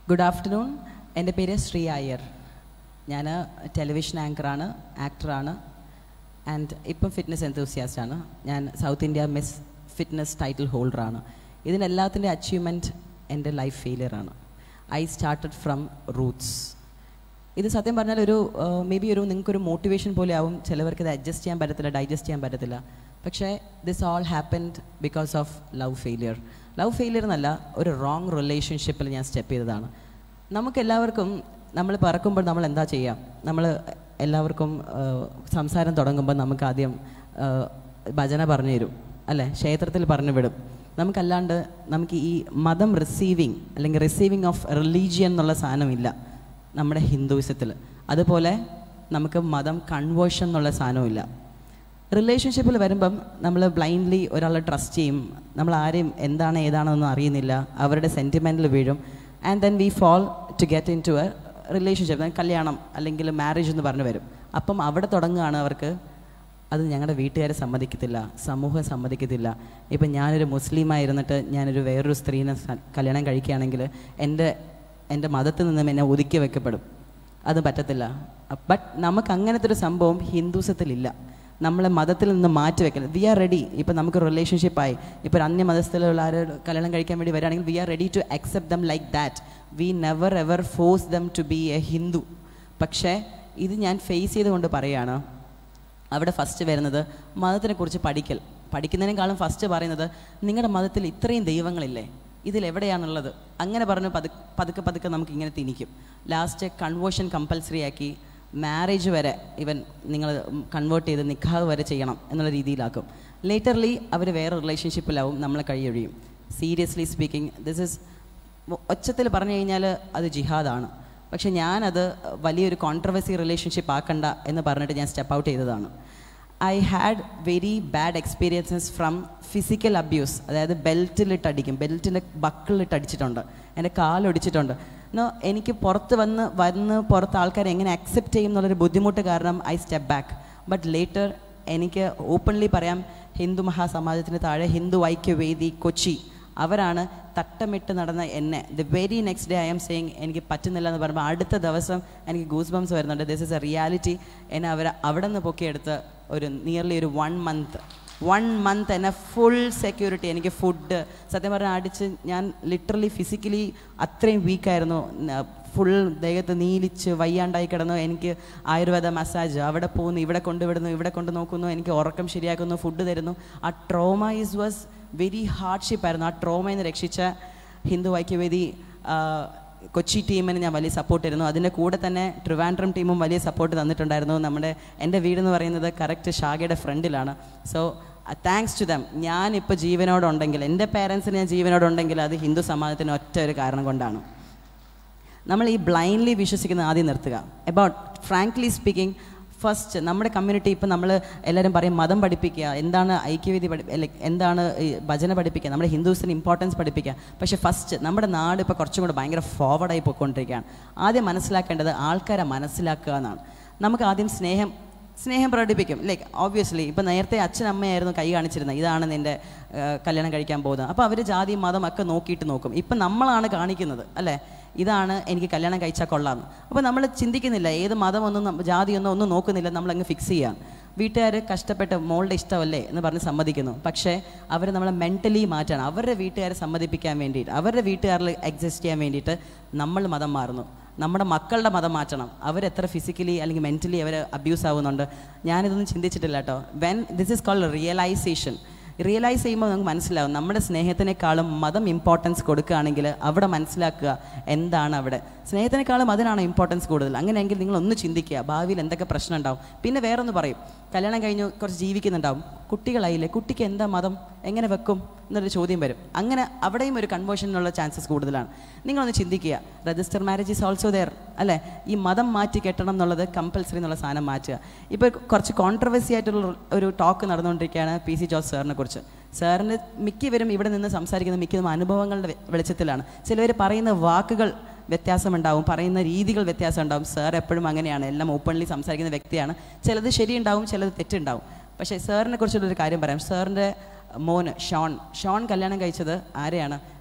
good afternoon എൻ്റെ പേര് ശ്രീ അയ്യർ ഞാൻ ടെലിവിഷൻ ആങ്കറാണ് ആക്ടറാണ് ആൻഡ് ഇപ്പം ഫിറ്റ്നസ് enthusiast ആണ് ഞാൻ south India miss fitness title ഹോൾഡറാണ് ഇതിനെല്ലാത്തിൻ്റെ അച്ചീവ്മെൻറ്റ് എൻ്റെ ലൈഫ് ഫെയിലിയറാണ് ഐ സ്റ്റാർട്ടഡ് ഫ്രം റൂട്ട്സ് ഇത് സത്യം പറഞ്ഞാൽ ഒരു മേ ബി ഒരു നിങ്ങൾക്കൊരു മോട്ടിവേഷൻ പോലെ ആവും ചിലവർക്ക് ഇത് അഡ്ജസ്റ്റ് ചെയ്യാൻ പറ്റത്തില്ല ഡൈജസ്റ്റ് ചെയ്യാൻ പറ്റത്തില്ല പക്ഷേ this all happened because of love failure love failure എന്നല്ല ഒരു റോങ് റിലേഷൻഷിപ്പിൽ ഞാൻ സ്റ്റെപ്പ് ചെയ്തതാണ് നമുക്കെല്ലാവർക്കും നമ്മൾ പറക്കുമ്പോൾ നമ്മൾ എന്താ ചെയ്യുക നമ്മൾ എല്ലാവർക്കും ആ, സംസാരം തുടങ്ങുമ്പോൾ നമുക്ക് ആദ്യം ആ, ഭജന പറഞ്ഞു തരും അല്ലേ ക്ഷേത്രത്തിൽ പറഞ്ഞു വിടും നമുക്കല്ലാണ്ട് നമുക്ക് ഈ മതം റിസീവിങ് അല്ലെങ്കിൽ റിസീവിങ് ഓഫ് റിലീജിയൻ എന്നുള്ള സാധനമില്ല നമ്മുടെ ഹിന്ദുയിസത്തിൽ അതുപോലെ നമുക്ക് മതം കൺവേർഷൻ എന്നുള്ള സാധനമില്ല റിലേഷൻഷിപ്പിൽ വരുമ്പം നമ്മൾ ബ്ലൈൻഡ്ലി ഒരാളെ ട്രസ്റ്റ് ചെയ്യും നമ്മൾ ആരെയും എന്താണ് ഏതാണെന്നൊന്നും അറിയുന്നില്ല അവരുടെ സെൻറ്റിമെൻറ്റിൽ വീഴും and then we fall to get into a relationship കല്യാണം അല്ലെങ്കിൽ മാരേജ് എന്ന് പറഞ്ഞു വരും അപ്പം അവിടെ തുടങ്ങുകയാണ് അവർക്ക് അത് ഞങ്ങളുടെ വീട്ടുകാരെ സമ്മതിക്കത്തില്ല സമൂഹം സമ്മതിക്കത്തില്ല ഇപ്പം ഞാനൊരു മുസ്ലിമായിരുന്നിട്ട് ഞാനൊരു വേറൊരു സ്ത്രീനെ സ- കല്യാണം കഴിക്കുകയാണെങ്കിൽ എൻ്റെ എൻ്റെ മതത്തിൽ നിന്നും എന്നെ ഒതുക്കി വെക്കപ്പെടും അത് പറ്റത്തില്ല ബട്ട് നമുക്ക് അങ്ങനത്തെ ഒരു സംഭവം ഹിന്ദുസത്തിലില്ല നമ്മളെ മതത്തിൽ നിന്ന് മാറ്റി വെക്കരുത് വി ആർ റെഡി ഇപ്പം നമുക്ക് റിലേഷൻഷിപ്പായി ഇപ്പോൾ ഒരു അന്യ മതസ്ഥലുള്ള ആര് കല്യാണം കഴിക്കാൻ വേണ്ടി വരികയാണെങ്കിൽ we are ready to accept them like that we never ever force them to be a Hindu പക്ഷേ ഇത് ഞാൻ ഫേസ് ചെയ്തുകൊണ്ട് പറയുകയാണ് അവിടെ ഫസ്റ്റ് വരുന്നത് മതത്തിനെക്കുറിച്ച് പഠിക്കൽ പഠിക്കുന്നതിനേക്കാളും ഫസ്റ്റ് പറയുന്നത് നിങ്ങളുടെ മതത്തിൽ ഇത്രയും ദൈവങ്ങളില്ലേ ഇതിലെവിടെയാണുള്ളത് അങ്ങനെ പറഞ്ഞ് പതു പതുക്കെ പതുക്കെ നമുക്ക് ഇങ്ങനെ തിനിക്കും ലാസ്റ്റ് കൺവേർഷൻ കമ്പൽസറി ആക്കി മാരേജ് വരെ ഇവൻ നിങ്ങൾ കൺവേർട്ട് ചെയ്ത് നിക്കാഹ് വരെ ചെയ്യണം എന്നുള്ള രീതിയിലാക്കും ലേറ്റർലി അവർ വേറെ റിലേഷൻഷിപ്പിലാവും നമ്മളെ കഴിയൊഴിയും സീരിയസ്ലി സ്പീക്കിംഗ് ദിസ് ഇസ് ഒച്ചത്തിൽ പറഞ്ഞു കഴിഞ്ഞാൽ അത് ജിഹാദാണ് പക്ഷെ ഞാനത് വലിയൊരു കോൺട്രവേഴ്സി റിലേഷൻഷിപ്പ് ആക്കണ്ട എന്ന് പറഞ്ഞിട്ട് ഞാൻ സ്റ്റെപ്പ് ഔട്ട് ചെയ്തതാണ് I had very bad experiences from physical abuse അതായത് ബെൽറ്റിലിട്ട് അടിക്കും ബെൽറ്റിൻ്റെ ബക്കിളിട്ട് അടിച്ചിട്ടുണ്ട് എൻ്റെ കാലൊടിച്ചിട്ടുണ്ട് നോ എനിക്ക് പുറത്ത് വന്ന് വന്ന് പുറത്ത് ആൾക്കാർ എങ്ങനെ അക്സെപ്റ്റ് ചെയ്യും എന്നുള്ളൊരു ബുദ്ധിമുട്ട് കാരണം I step back but later എനിക്ക് ഓപ്പൺലി പറയാം ഹിന്ദു മഹാസമാജത്തിന് താഴെ ഹിന്ദു ഐക്യവേദി കൊച്ചി അവരാണ് തട്ടമിട്ട് നടന്ന എന്നെ the very next day I'm saying എനിക്ക് പറ്റുന്നില്ല എന്ന് പറയുമ്പോൾ അടുത്ത ദിവസം എനിക്ക് ഗൂസ് ബംസ് വരുന്നുണ്ട് ദിസ് ഇസ് എ റിയാലിറ്റി എന്നെ അവർ അവിടെ നിന്ന് പൊക്കിയെടുത്ത് ഒരു നിയർലി ഒരു വൺ മന്ത് വൺ മന്ത് എന്നെ ഫുൾ സെക്യൂരിറ്റി എനിക്ക് ഫുഡ് സത്യം പറഞ്ഞാൽ അടിച്ച് ഞാൻ ലിറ്ററലി ഫിസിക്കലി അത്രയും വീക്കായിരുന്നു ഫുൾ ദേഹത്ത് നീലിച്ച് വയ്യാണ്ടായി കിടന്നു എനിക്ക് ആയുർവേദ മസാജ് അവിടെ പോകുന്നു ഇവിടെ കൊണ്ടുവിടുന്നു ഇവിടെ കൊണ്ട് നോക്കുന്നു എനിക്ക് ഉറക്കം ശരിയാക്കുന്നു ഫുഡ് തരുന്നു ആ trauma is was very hardship ആയിരുന്നു ആ ട്രോമയിൽ നിന്ന് രക്ഷിച്ച ഹിന്ദു ഐക്യവേദി ആ, കൊച്ചി ടീമിന് ഞാൻ വലിയ സപ്പോർട്ട് തരുന്നു അതിൻ്റെ കൂടെ തന്നെ ട്രിവാൻഡ്രം ടീമും വലിയ സപ്പോർട്ട് തന്നിട്ടുണ്ടായിരുന്നു നമ്മുടെ എൻ്റെ വീടെന്ന് പറയുന്നത് കറക്റ്റ് ഷാഗയുടെ ഫ്രണ്ടിലാണ് സോ താങ്ക്സ് ടു ദം ഞാനിപ്പോൾ ജീവനോടുണ്ടെങ്കിൽ എൻ്റെ പേരൻസിന് ഞാൻ ജീവനോടുണ്ടെങ്കിൽ അത് ഹിന്ദു സമാജത്തിന് ഒറ്റ ഒരു കാരണം കൊണ്ടാണ് നമ്മൾ ഈ ബ്ലൈൻഡ്ലി വിശ്വസിക്കുന്ന ആദ്യം നിർത്തുക അബൌട്ട് ഫ്രാങ്ക്ലി സ്പീക്കിംഗ് ഫസ്റ്റ് നമ്മുടെ കമ്മ്യൂണിറ്റി ഇപ്പം നമ്മൾ എല്ലാവരും പറയും മതം പഠിപ്പിക്കുക എന്താണ് ഐക്യവേദി പഠി like എന്താണ് ഈ ഭജന പഠിപ്പിക്കുക നമ്മുടെ ഹിന്ദുസിന് ഇമ്പോർട്ടൻസ് പഠിപ്പിക്കുക പക്ഷേ ഫസ്റ്റ് നമ്മുടെ നാട് ഇപ്പോൾ കുറച്ചും കൂടെ ഭയങ്കര ഫോർവേഡായി പോയിക്കൊണ്ടിരിക്കുകയാണ് ആദ്യം മനസ്സിലാക്കേണ്ടത് ആൾക്കാരെ മനസ്സിലാക്കുക എന്നാണ് നമുക്ക് ആദ്യം സ്നേഹം സ്നേഹം പ്രകടിപ്പിക്കും ലൈക്ക് ഓബ്വിയസ്ലി ഇപ്പം നേരത്തെ അച്ഛനമ്മയായിരുന്നു കൈ കാണിച്ചിരുന്നത് ഇതാണ് നിൻ്റെ ആ, കല്യാണം കഴിക്കാൻ പോകുന്നത് അപ്പോൾ അവർ ജാതി മതം ഒക്കെ നോക്കിയിട്ട് നോക്കും ഇപ്പം നമ്മളാണ് കാണിക്കുന്നത് അല്ലേ ഇതാണ് എനിക്ക് കല്യാണം കഴിച്ചാൽ കൊള്ളാമെന്ന് അപ്പോൾ നമ്മൾ ചിന്തിക്കുന്നില്ല ഏത് മതമൊന്നും നമ്മ- ജാതിയൊന്നും ഒന്നും നോക്കുന്നില്ല നമ്മളങ്ങ് ഫിക്സ് ചെയ്യാം വീട്ടുകാർ കഷ്ടപ്പെട്ട് മോളുടെ ഇഷ്ടമല്ലേ എന്ന് പറഞ്ഞ് സമ്മതിക്കുന്നു പക്ഷേ അവർ നമ്മളെ മെൻ്റലി മാറ്റാണ് അവരുടെ വീട്ടുകാരെ സമ്മതിപ്പിക്കാൻ വേണ്ടിയിട്ട് അവരുടെ വീട്ടുകാരിൽ എക്സിസ്റ്റ് ചെയ്യാൻ വേണ്ടിയിട്ട് നമ്മൾ മതം മാറുന്നു നമ്മുടെ മക്കളുടെ മതം മാറ്റണം അവരെത്ര ഫിസിക്കലി അല്ലെങ്കിൽ മെൻ്റലി അവർ അബ്യൂസ് ആവുന്നുണ്ട് ഞാനിതൊന്നും ചിന്തിച്ചിട്ടില്ല കേട്ടോ when this is called realization realize ചെയ്യുമ്പോൾ നമുക്ക് മനസ്സിലാവും നമ്മുടെ സ്നേഹത്തിനേക്കാളും മതം ഇമ്പോർട്ടൻസ് കൊടുക്കുകയാണെങ്കിൽ അവിടെ മനസ്സിലാക്കുക എന്താണ് അവിടെ സ്നേഹത്തിനേക്കാളും അതിനാണ് ഇമ്പോർട്ടൻസ് കൂടുതൽ അങ്ങനെയെങ്കിൽ നിങ്ങൾ ഒന്ന് ചിന്തിക്കുക ഭാവിയിൽ എന്തൊക്കെ പ്രശ്നം ഉണ്ടാവും പിന്നെ വേറൊന്ന് പറയും കല്യാണം കഴിഞ്ഞ് കുറച്ച് ജീവിക്കുന്നുണ്ടാവും കുട്ടികളായില്ലേ കുട്ടിക്ക് എന്താ മതം എങ്ങനെ വെക്കും എന്നൊരു ചോദ്യം വരും അങ്ങനെ അവിടെയും ഒരു കൺവേർഷനുള്ള ചാൻസസ് കൂടുതലാണ് നിങ്ങളൊന്ന് ചിന്തിക്കുക register marriage is also there അല്ലേ ഈ മതം മാറ്റി കെട്ടണം എന്നുള്ളത് കമ്പൽസറി എന്നുള്ള സാധനം മാറ്റുക ഇപ്പോൾ കുറച്ച് കോൺട്രവേഴ്സി ആയിട്ടുള്ള ഒരു ടോക്ക് നടന്നുകൊണ്ടിരിക്കുകയാണ് പി സി ജോസ് സാറിനെ കുറിച്ച് സാറിന് മിക്കവരും ഇവിടെ നിന്ന് സംസാരിക്കുന്ന മിക്കതും അനുഭവങ്ങളുടെ വെ- വെളിച്ചത്തിലാണ് ചിലവർ പറയുന്ന വാക്കുകൾ വ്യത്യാസമുണ്ടാവും പറയുന്ന രീതികൾ വ്യത്യാസം ഉണ്ടാവും സാർ എപ്പോഴും അങ്ങനെയാണ് എല്ലാം ഓപ്പൺലി സംസാരിക്കുന്ന വ്യക്തിയാണ് ചിലത് ശരിയുണ്ടാവും ചിലത് തെറ്റുണ്ടാവും പക്ഷേ സാറിനെ കുറിച്ചുള്ളൊരു കാര്യം പറയാം സാറിൻ്റെ മോന് ഷോൺ ഷോൺ കല്യാണം കഴിച്ചത് ആരെയാണ്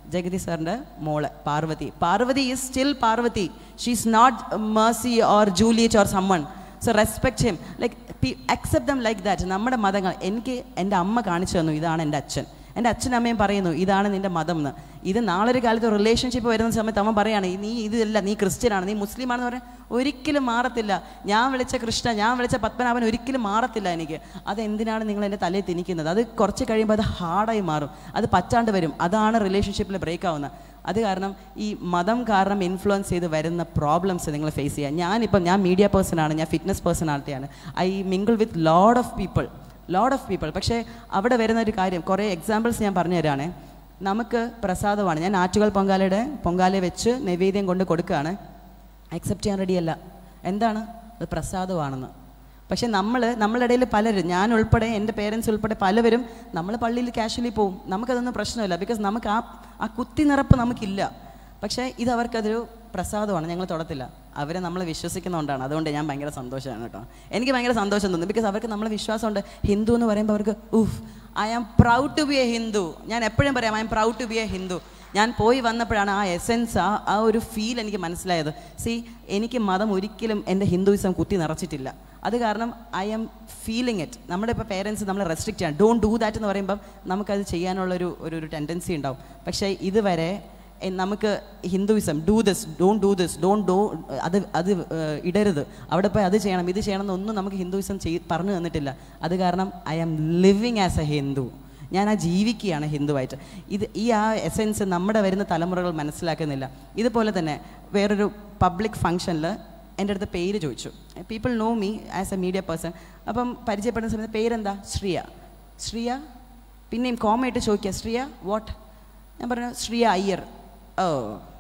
ജഗതി സാറിൻ്റെ മോള് Parvathy Parvathy is still Parvathy she's not Mercy or Juliet or summon so respect him like accept them like that നമ്മുടെ മതങ്ങൾ എനിക്ക് എൻ്റെ അമ്മ കാണിച്ചു തന്നു ഇതാണ് എൻ്റെ അച്ഛൻ എൻ്റെ അച്ഛനും അമ്മയും പറയുന്നു ഇതാണ് നിൻ്റെ മതം എന്ന് ഇത് നാളെ ഒരു കാലത്ത് റിലേഷൻഷിപ്പ് വരുന്ന സമയത്ത് അവൻ പറയാണ് നീ ഇതല്ല നീ ക്രിസ്ത്യനാണ് നീ മുസ്ലിമാണെന്ന് പറയാൻ ഒരിക്കലും മാറത്തില്ല ഞാൻ വിളിച്ച കൃഷ്ണ ഞാൻ വിളിച്ച പത്മനാഭൻ ഒരിക്കലും മാറത്തില്ല എനിക്ക് അതെന്തിനാണ് നിങ്ങൾ എൻ്റെ തലയിൽ തിനിക്കുന്നത് അത് കുറച്ച് കഴിയുമ്പോൾ അത് ഹാർഡായി മാറും അത് പറ്റാണ്ട് വരും അതാണ് റിലേഷൻഷിപ്പിൽ ബ്രേക്ക് ആവുന്നത് അത് കാരണം ഈ മതം കാരണം ഇൻഫ്ലുവൻസ് ചെയ്ത് വരുന്ന പ്രോബ്ലംസ് നിങ്ങൾ ഫേസ് ചെയ്യുക ഞാനിപ്പം ഞാൻ മീഡിയ പേഴ്സണാണ് ഞാൻ ഫിറ്റ്നസ് പേഴ്സണാലിറ്റിയാണ് I mingle with load of people load of people പക്ഷേ അവിടെ വരുന്ന ഒരു കാര്യം കുറേ എക്സാമ്പിൾസ് ഞാൻ പറഞ്ഞു തരാണേ നമുക്ക് പ്രസാദമാണ് ഞാൻ ആറ്റുകൾ പൊങ്കാലയുടെ പൊങ്കാല വെച്ച് നൈവേദ്യം കൊണ്ട് കൊടുക്കുകയാണ് അക്സെപ്റ്റ് ചെയ്യാൻ റെഡിയല്ല എന്താണ് അത് പ്രസാദമാണെന്ന് പക്ഷേ നമ്മൾ നമ്മളുടെ ഇടയിൽ പലരും ഞാൻ ഉൾപ്പെടെ എൻ്റെ പേരൻസ് ഉൾപ്പെടെ പലവരും നമ്മൾ പള്ളിയിൽ കാഷ്വലി പോവും നമുക്കതൊന്നും പ്രശ്നമില്ല ബിക്കോസ് നമുക്ക് ആ ആ കുത്തി നിറപ്പ് നമുക്കില്ല പക്ഷേ ഇത് അവർക്കതൊരു പ്രസാദമാണ് ഞങ്ങൾ തൊടത്തില്ല അവരെ നമ്മൾ വിശ്വസിക്കുന്നതുകൊണ്ടാണ് അതുകൊണ്ട് ഞാൻ ഭയങ്കര സന്തോഷമാണ് കേട്ടോ എനിക്ക് ഭയങ്കര സന്തോഷം തോന്നുന്നു ബിക്കോസ് അവർക്ക് നമ്മളെ വിശ്വാസമുണ്ട് ഹിന്ദു എന്ന് പറയുമ്പോൾ അവർക്ക് ഉഫ് I am proud to be a Hindu ഞാൻ എപ്പോഴും പറയാം I am proud to be a Hindu ഞാൻ പോയി വന്നപ്പോഴാണ് ആ എസെൻസ് ആ ആ ഒരു ഫീൽ എനിക്ക് മനസ്സിലായത് സി എനിക്ക് മതം ഒരിക്കലും എൻ്റെ ഹിന്ദുയിസം കുത്തി നിറച്ചിട്ടില്ല അത് കാരണം ഐ ആം ഫീലിംഗ് ഇറ്റ് നമ്മുടെ ഇപ്പോൾ പേരൻസ് നമ്മളെ റെസ്ട്രിക്റ്റ് ചെയ്യാം ഡോണ്ട് ഡൂ ദാറ്റ് എന്ന് പറയുമ്പം നമുക്കത് ചെയ്യാനുള്ളൊരു ഒരു ഒരു ടെൻഡൻസി ഉണ്ടാവും പക്ഷേ ഇതുവരെ എ- നമുക്ക് Hinduism do this don't do this don't do അത് അത് ഏഹ്, ഇടരുത് അവിടെ പോയി അത് ചെയ്യണം ഇത് ചെയ്യണം എന്നൊന്നും നമുക്ക് ഹിന്ദുയിസം ചെയ് പറഞ്ഞു തന്നിട്ടില്ല അത് കാരണം I am living as a Hindu ഞാൻ ആ ജീവിക്കുകയാണ് ഹിന്ദുവായിട്ട് ഇത് ഈ ആ എസെൻസ് നമ്മുടെ വരുന്ന തലമുറകൾ മനസ്സിലാക്കുന്നില്ല ഇതുപോലെ തന്നെ വേറൊരു പബ്ലിക് ഫങ്ഷനിൽ എൻ്റെ അടുത്ത് പേര് ചോദിച്ചു people know me as a media person അപ്പം പരിചയപ്പെടുന്ന സമയത്ത് പേരെന്താ ശ്രിയ ശ്രിയ പിന്നെയും കോമയായിട്ട് ചോദിക്കുക ശ്രിയ വാട്ട് ഞാൻ പറഞ്ഞു Shriya Iyer oh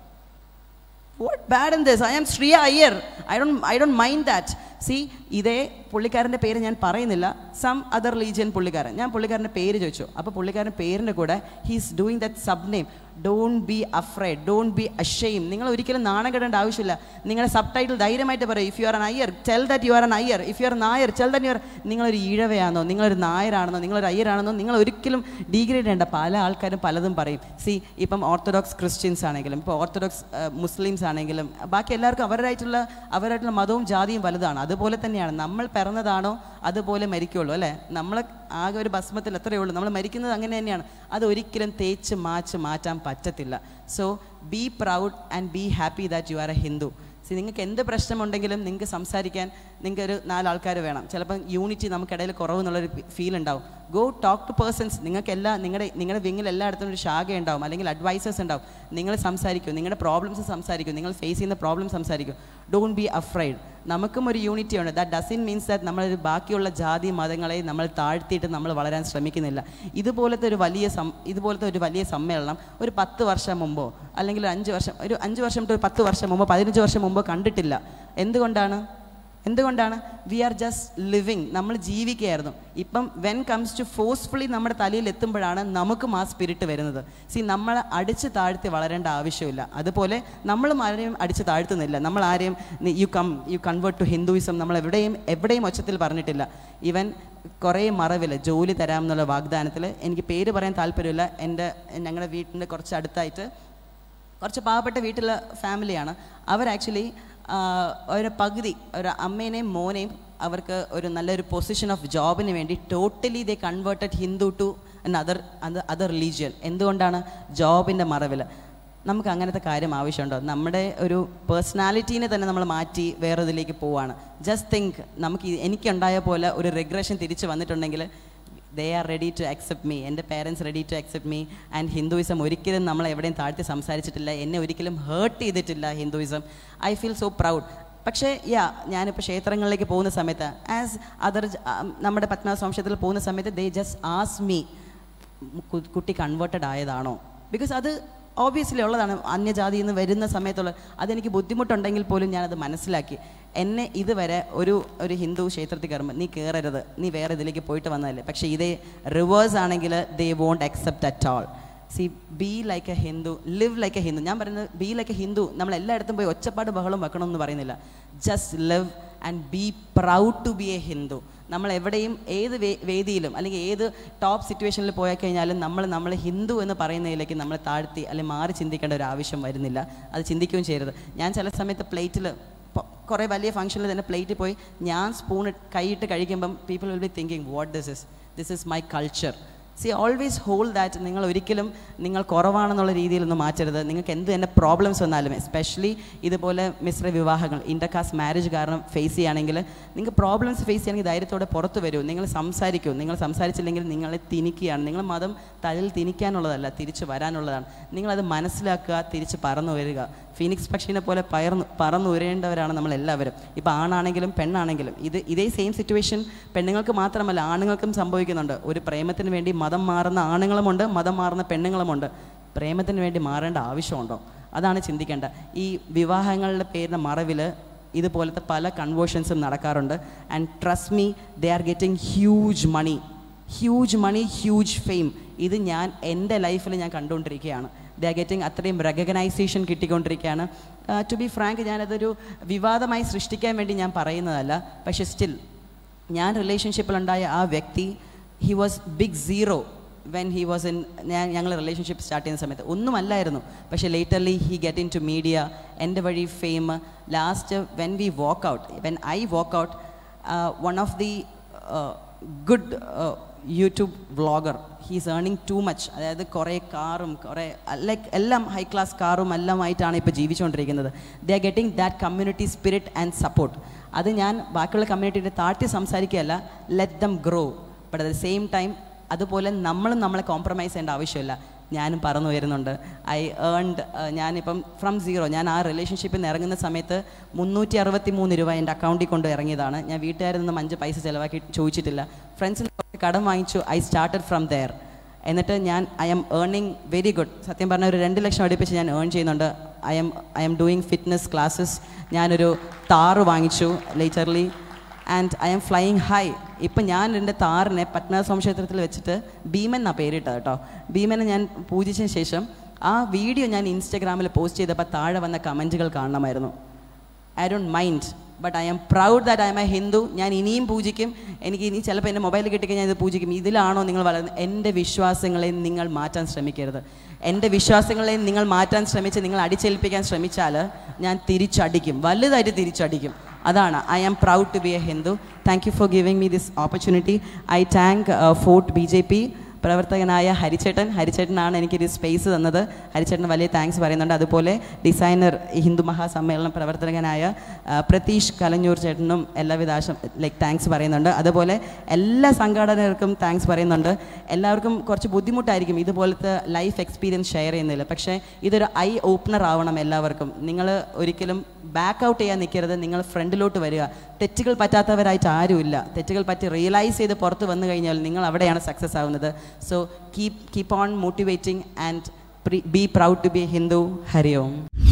what bad in this I am Shriya Iyer I don't I don't mind that see ഇതേ പുള്ളിക്കാരൻ്റെ പേര് ഞാൻ പറയുന്നില്ല സം അതർ റിലീജിയൻ പുള്ളിക്കാരൻ ഞാൻ പുള്ളിക്കാരൻ്റെ പേര് ചോദിച്ചു അപ്പോൾ പുള്ളിക്കാരൻ്റെ പേരിൻ്റെ കൂടെ he's doing that sub name don't be afraid don't be ashamed നിങ്ങൾ ഒരിക്കലും നാണം കെടേണ്ട ആവശ്യമില്ല നിങ്ങളുടെ സബ് ടൈറ്റിൽ ധൈര്യമായിട്ട് പറയും if you are an Iyer tell that you are an Iyer if you are Nair tell that you are നിങ്ങളൊരു ഈഴവയാണോ നിങ്ങളൊരു നായരാണെന്നോ നിങ്ങളൊരു അയ്യരാണെന്നോ നിങ്ങൾ ഒരിക്കലും ഡീഗ്രേഡ് ചെയ്യേണ്ട പല ആൾക്കാരും പലതും പറയും സി ഇപ്പം ഓർത്തഡോക്സ് ക്രിസ്ത്യൻസ് ആണെങ്കിലും ഇപ്പോൾ ഓർത്തഡോക്സ് മുസ്ലിംസ് ആണെങ്കിലും ബാക്കി എല്ലാവർക്കും അവരുടേതായിട്ടുള്ള അവരായിട്ടുള്ള മതവും ജാതിയും വലുതാണ് അതുപോലെ തന്നെയാണ് നമ്മൾ പിറന്നതാണോ അതുപോലെ മരിക്കുള്ളൂ അല്ലേ നമ്മൾ ആകെ ഒരു ഭസ്മത്തിൽ എത്രയേ ഉള്ളൂ നമ്മൾ മരിക്കുന്നത് അങ്ങനെ തന്നെയാണ് അത് ഒരിക്കലും തേച്ച് മാച്ച് മാറ്റാൻ പറ്റത്തില്ല so be proud and be happy that you are a Hindu see നിങ്ങൾക്ക് എന്ത് പ്രശ്നമുണ്ടെങ്കിലും നിങ്ങൾക്ക് സംസാരിക്കാൻ നിങ്ങൾക്ക് ഒരു നാലാൾക്കാർ വേണം ചിലപ്പം യൂണിറ്റി നമുക്കിടയിൽ കുറവ് എന്നുള്ളൊരു ഫീൽ ഉണ്ടാവും ഗോ ടോക്ക് ടു പേഴ്സൺസ് നിങ്ങൾക്ക് എല്ലാ നിങ്ങളുടെ നിങ്ങളുടെ വിങ്ങിൽ എല്ലായിടത്തും ഒരു ശാഖ ഉണ്ടാവും അല്ലെങ്കിൽ അഡ്വൈസേഴ്സ് ഉണ്ടാവും നിങ്ങൾ സംസാരിക്കും നിങ്ങളുടെ പ്രോബ്ലംസ് സംസാരിക്കും നിങ്ങൾ ഫേസ് ചെയ്യുന്ന പ്രോബ്ലം സംസാരിക്കും ഡോണ്ട് ബി അഫ്രൈഡ് നമുക്കും ഒരു യൂണിറ്റി ഉണ്ട് ദാറ്റ് ഡസൻ മീൻസ് ദാറ്റ് നമ്മൾ ബാക്കിയുള്ള ജാതി മതങ്ങളെ നമ്മൾ താഴ്ത്തിയിട്ട് നമ്മൾ വളരാൻ ശ്രമിക്കുന്നില്ല ഇതുപോലത്തെ ഒരു വലിയ സം ഇതുപോലത്തെ ഒരു വലിയ സമ്മേളനം ഒരു പത്ത് വർഷം മുമ്പോ അല്ലെങ്കിൽ ഒരു അഞ്ച് വർഷം ഒരു അഞ്ച് വർഷം to ഒരു പത്ത് വർഷം മുമ്പോ പതിനഞ്ച് വർഷം മുമ്പോ കണ്ടിട്ടില്ല എന്തുകൊണ്ടാണ് എന്തുകൊണ്ടാണ് വി ആർ ജസ്റ്റ് ലിവിങ് നമ്മൾ ജീവിക്കുകയായിരുന്നു ഇപ്പം വെൻ കംസ് ടു ഫോഴ്സ്ഫുള്ളി നമ്മുടെ തലയിൽ എത്തുമ്പോഴാണ് നമുക്കും ആ സ്പിരിറ്റ് വരുന്നത് സി നമ്മൾ അടിച്ച് താഴ്ത്തി വളരേണ്ട ആവശ്യമില്ല അതുപോലെ നമ്മളും ആരെയും അടിച്ച് താഴ്ത്തുന്നില്ല നമ്മൾ ആരെയും you come you convert to Hinduism നമ്മൾ എവിടെയും എവിടെയും ഒച്ചത്തിൽ പറഞ്ഞിട്ടില്ല ഈവൻ കുറേ മറവിൽ ജോലി തരാം എന്നുള്ള വാഗ്ദാനത്തിൽ എനിക്ക് പേര് പറയാൻ താല്പര്യമില്ല എൻ്റെ ഞങ്ങളുടെ വീട്ടിൻ്റെ കുറച്ച് അടുത്തായിട്ട് കുറച്ച് പാവപ്പെട്ട വീട്ടിലെ ഫാമിലിയാണ് അവർ ആക്ച്വലി ഒരു പകുതി ഒരു അമ്മേനെയും മോനെയും അവർക്ക് ഒരു നല്ലൊരു പൊസിഷൻ ഓഫ് ജോബിന് വേണ്ടി totally they converted Hindu to other other religion എന്തുകൊണ്ടാണ് ജോബിൻ്റെ മറവിൽ നമുക്ക് അങ്ങനത്തെ കാര്യം ആവശ്യമുണ്ടോ നമ്മുടെ ഒരു പേഴ്സണാലിറ്റീനെ തന്നെ നമ്മൾ മാറ്റി വേറെ ഇതിലേക്ക് പോവാണ് ജസ്റ്റ് തിങ്ക് നമുക്ക് ഈ- എനിക്കുണ്ടായ പോലെ ഒരു റിഗ്രഷൻ തിരിച്ച് വന്നിട്ടുണ്ടെങ്കിൽ they are ready to accept me എൻ്റെ parents ready to accept me and Hinduism ഒരിക്കലും നമ്മൾ എവിടെയും താഴ്ത്തി സംസാരിച്ചിട്ടില്ല എന്നെ ഒരിക്കലും ഹേർട്ട് ചെയ്തിട്ടില്ല Hinduism I feel so proud പക്ഷേ യാ ഞാനിപ്പോൾ ക്ഷേത്രങ്ങളിലേക്ക് പോകുന്ന സമയത്ത് ആസ് അതർ നമ്മുടെ പത്മനാഭ വംശത്തിൽ പോകുന്ന സമയത്ത് ദേ ജസ്റ്റ് ആസ് മീ കുട്ടി കൺവേർട്ടഡ് ആയതാണോ ബിക്കോസ് അത് ഓബിയസ്ലി ഉള്ളതാണ് അന്യജാതിയിൽ നിന്ന് വരുന്ന സമയത്തുള്ള അതെനിക്ക് ബുദ്ധിമുട്ടുണ്ടെങ്കിൽ പോലും ഞാനത് മനസ്സിലാക്കി എന്നെ ഇതുവരെ ഒരു ഒരു ഹിന്ദു ക്ഷേത്രത്തിൽ കയറുമ്പോൾ നീ കയറരുത് നീ വേറെ ഇതിലേക്ക് പോയിട്ട് വന്നതല്ലേ പക്ഷേ ഇതേ റിവേഴ്സ് ആണെങ്കിൽ they won't accept at all see be like a Hindu live like a Hindu ഞാൻ പറയുന്നത് ബി ലൈക്ക് എ ഹിന്ദു നമ്മൾ എല്ലായിടത്തും പോയി ഒച്ചപ്പാട് ബഹളം വെക്കണമെന്ന് പറയുന്നില്ല just live and be proud to be a Hindu നമ്മൾ എവിടെയും ഏത് വേ- വേദിയിലും അല്ലെങ്കിൽ ഏത് ടോപ്പ് സിറ്റുവേഷനിൽ പോയി കഴിഞ്ഞാലും നമ്മൾ നമ്മൾ ഹിന്ദു എന്ന് പറയുന്നതിലേക്ക് നമ്മൾ താഴ്ത്തി അല്ലെങ്കിൽ മാറി ചിന്തിക്കേണ്ട ഒരു ആവശ്യം വരുന്നില്ല അത് ചിന്തിക്കുകയും ചെയ്യരുത് ഞാൻ ചില സമയത്ത് പ്ലേറ്റിൽ കുറേ വലിയ ഫംഗ്ഷനിൽ തന്നെ പ്ലേറ്റിൽ പോയി ഞാൻ സ്പൂൺ കൈയിട്ട് കഴിക്കുമ്പം people will be thinking what this is this is my culture see always hold that നിങ്ങൾ ഒരിക്കലും നിങ്ങൾ കുറവാണെന്നുള്ള രീതിയിലൊന്നും മാറ്റരുത് നിങ്ങൾക്ക് എന്ത് തന്നെ പ്രോബ്ലംസ് വന്നാലും എസ്പെഷ്യലി ഇതുപോലെ മിശ്ര വിവാഹങ്ങൾ ഇൻ്റർകാസ്റ്റ് മാരേജ് കാരണം ഫേസ് ചെയ്യുകയാണെങ്കിൽ നിങ്ങൾക്ക് പ്രോബ്ലംസ് ഫേസ് ചെയ്യണമെങ്കിൽ ധൈര്യത്തോടെ പുറത്ത് വരൂ നിങ്ങൾ സംസാരിക്കൂ നിങ്ങൾ സംസാരിച്ചില്ലെങ്കിൽ നിങ്ങളെ തിനിക്കുകയാണ് നിങ്ങൾ മതം തലയിൽ തിനിക്കാനുള്ളതല്ല തിരിച്ച് വരാനുള്ളതാണ് നിങ്ങളത് മനസ്സിലാക്കുക തിരിച്ച് പറന്നു വരിക ഫീനിക്സ് പക്ഷീനെ പോലെ പയർന്നു പറന്നുയരേണ്ടവരാണ് നമ്മൾ എല്ലാവരും ഇപ്പോൾ ആണാണെങ്കിലും പെണ്ണാണെങ്കിലും ഇത് ഇതേ സെയിം സിറ്റുവേഷൻ പെണ്ണുങ്ങൾക്ക് മാത്രമല്ല ആണുങ്ങൾക്കും സംഭവിക്കുന്നുണ്ട് ഒരു പ്രേമത്തിന് വേണ്ടി മതം മാറുന്ന ആണുങ്ങളുമുണ്ട് മതം മാറുന്ന പെണ്ണുങ്ങളുമുണ്ട് പ്രേമത്തിന് വേണ്ടി മാറേണ്ട ആവശ്യമുണ്ടോ അതാണ് ചിന്തിക്കേണ്ട ഈ വിവാഹങ്ങളുടെ പേരിൻ്റെ മറവിൽ ഇതുപോലത്തെ പല കൺവേർഷൻസും നടക്കാറുണ്ട് and trust me they are getting huge money huge money huge fame ഇത് ഞാൻ എൻ്റെ ലൈഫിൽ ഞാൻ കണ്ടുകൊണ്ടിരിക്കുകയാണ് ദേ ആർ ഗെറ്റിംഗ് അത്രയും റെക്കഗ്നൈസേഷൻ കിട്ടിക്കൊണ്ടിരിക്കുകയാണ് ടു ബി ഫ്രാങ്ക് ഞാനതൊരു വിവാദമായി സൃഷ്ടിക്കാൻ വേണ്ടി ഞാൻ പറയുന്നതല്ല പക്ഷെ സ്റ്റിൽ ഞാൻ റിലേഷൻഷിപ്പിലുണ്ടായ ആ വ്യക്തി he was big zero when he was in ഞാൻ ഞങ്ങൾ റിലേഷൻഷിപ്പ് സ്റ്റാർട്ട് ചെയ്യുന്ന സമയത്ത് ഒന്നുമല്ലായിരുന്നു പക്ഷേ laterly he get into media എൻ്റെ വഴി fame last when we walk out when I walk out one of the good YouTube vlogger he's earning too much അതായത് കുറേ കാറും കുറേ ലൈക്ക് എല്ലാം ഹൈ ക്ലാസ് കാറും എല്ലാമായിട്ടാണ് ഇപ്പോൾ ജീവിച്ചുകൊണ്ടിരിക്കുന്നത് they are getting that community spirit and support അത് ഞാൻ ബാക്കിയുള്ള കമ്മ്യൂണിറ്റിയുടെ താഴ്ത്തി സംസാരിക്കുകയല്ല let them grow but at the same time അതുപോലെ നമ്മളും നമ്മളെ കോംപ്രമൈസ് ചെയ്യേണ്ട ആവശ്യമില്ല ഞാനും പറന്നു വരുന്നുണ്ട് ഐ ഏൺഡ് ഞാനിപ്പം ഫ്രം സീറോ ഞാൻ ആ റിലേഷൻഷിപ്പിൽ നിന്ന് ഇറങ്ങുന്ന സമയത്ത് മുന്നൂറ്റി അറുപത്തി മൂന്ന് രൂപ എൻ്റെ അക്കൗണ്ടിൽ കൊണ്ട് ഇറങ്ങിയതാണ് ഞാൻ വീട്ടുകാരിൽ നിന്നും അഞ്ച് പൈസ ചിലവാക്കി ചോദിച്ചിട്ടില്ല ഫ്രണ്ട്സിൽ കടം വാങ്ങിച്ചു ഐ സ്റ്റാർട്ടഡ് ഫ്രം ദെയർ എന്നിട്ട് ഞാൻ I'm earning very good സത്യം പറഞ്ഞ ഒരു രണ്ട് ലക്ഷം അടുപ്പിച്ച് ഞാൻ ഏൺ ചെയ്യുന്നുണ്ട് I'm I'm doing fitness classes ഞാനൊരു താറ് വാങ്ങിച്ചു laterly and I'm flying high ഇപ്പം ഞാൻ എൻ്റെ താറിനെ പത്മനാഭസ്വാമി ക്ഷേത്രത്തിൽ വെച്ചിട്ട് ഭീമൻ എന്നാണ് പേരിട്ടത് കേട്ടോ ഭീമനെ ഞാൻ പൂജിച്ചതിന് ശേഷം ആ വീഡിയോ ഞാൻ ഇൻസ്റ്റഗ്രാമിൽ പോസ്റ്റ് ചെയ്തപ്പോൾ താഴെ വന്ന കമൻറ്റുകൾ കാണണമായിരുന്നു I don't mind but I'm proud that I'm a Hindu ഞാൻ ഇനിയും പൂജിക്കും എനിക്ക് ഇനി ചിലപ്പോൾ എൻ്റെ മൊബൈൽ കിട്ടിക്കഴിഞ്ഞാൽ ഇത് പൂജിക്കും ഇതിലാണോ നിങ്ങൾ വളരുന്നത് എൻ്റെ വിശ്വാസങ്ങളെ നിങ്ങൾ മാറ്റാൻ ശ്രമിക്കരുത് എൻ്റെ വിശ്വാസങ്ങളെ നിങ്ങൾ മാറ്റാൻ ശ്രമിച്ച് നിങ്ങൾ അടിച്ചേൽപ്പിക്കാൻ ശ്രമിച്ചാൽ ഞാൻ തിരിച്ചടിക്കും വലുതായിട്ട് തിരിച്ചടിക്കും അതാണ് I am proud to be a Hindu thank you for giving me this opportunity I thank for the B J P പ്രവർത്തകനായ ഹരിച്ചേട്ടൻ ഹരിച്ചേട്ടനാണ് എനിക്കൊരു സ്പേസ് തന്നത് ഹരിച്ചേട്ടന് വലിയ താങ്ക്സ് പറയുന്നുണ്ട് അതുപോലെ ഡിസൈനർ ഹിന്ദു മഹാസമ്മേളനം പ്രവർത്തകനായ ആ, പ്രതീഷ് കലഞ്ഞൂർ ചേട്ടനും എല്ലാവിധ ആശം ലൈക്ക് താങ്ക്സ് പറയുന്നുണ്ട് അതുപോലെ എല്ലാ സംഘാടകർക്കും താങ്ക്സ് പറയുന്നുണ്ട് എല്ലാവർക്കും കുറച്ച് ബുദ്ധിമുട്ടായിരിക്കും ഇതുപോലത്തെ ലൈഫ് എക്സ്പീരിയൻസ് ഷെയർ ചെയ്യുന്നില്ല പക്ഷേ ഇതൊരു ഐ ഓപ്പണർ ആവണം എല്ലാവർക്കും നിങ്ങൾ ഒരിക്കലും ബാക്ക് ഔട്ട് ചെയ്യാൻ നിൽക്കരുത് നിങ്ങൾ ഫ്രണ്ടിലോട്ട് വരിക തെറ്റുകൾ പറ്റാത്തവരായിട്ട് ആരുമില്ല തെറ്റുകൾ പറ്റി റിയലൈസ് ചെയ്ത് പുറത്ത് വന്നു കഴിഞ്ഞാൽ നിങ്ങൾ അവിടെയാണ് സക്സസ് ആവുന്നത് so keep keep on motivating and be proud to be Hindu Hari Om